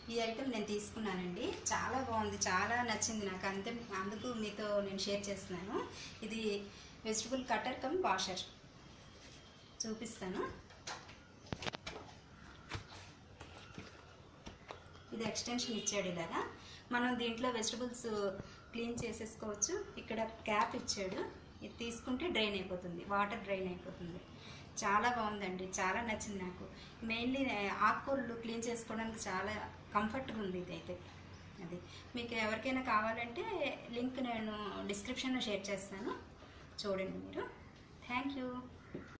ఈ ఐటెం నేను తీసుకున్నానండి చాలా బాగుంది చాలా నచ్చింది నాకు అంతే అందుకు మీతో నేను షేర్ చేస్తున్నాను ఇది వెజిటబుల్ కటర్ కమ్ వాషర్ చూపిస్తాను ఇది ఎక్స్టెన్షన్ ఇచ్చాడు ఇలాగా మనం దీంట్లో వెజిటబుల్స్ క్లీన్ చేసేసుకోవచ్చు ఇక్కడ క్యాప్ ఇచ్చాడు ఇది తీసుకుంటే డ్రైన్ అయిపోతుంది వాటర్ డ్రైన్ అయిపోతుంది చాలా బాగుందండి చాలా నచ్చింది నాకు మెయిన్లీ ఆకుకూరలు క్లీన్ చేసుకోవడానికి చాలా కంఫర్ట్గా ఉంది ఇదైతే అది మీకు ఎవరికైనా కావాలంటే లింక్ నేను డిస్క్రిప్షన్లో షేర్ చేస్తాను చూడండి మీరు థ్యాంక్ యూ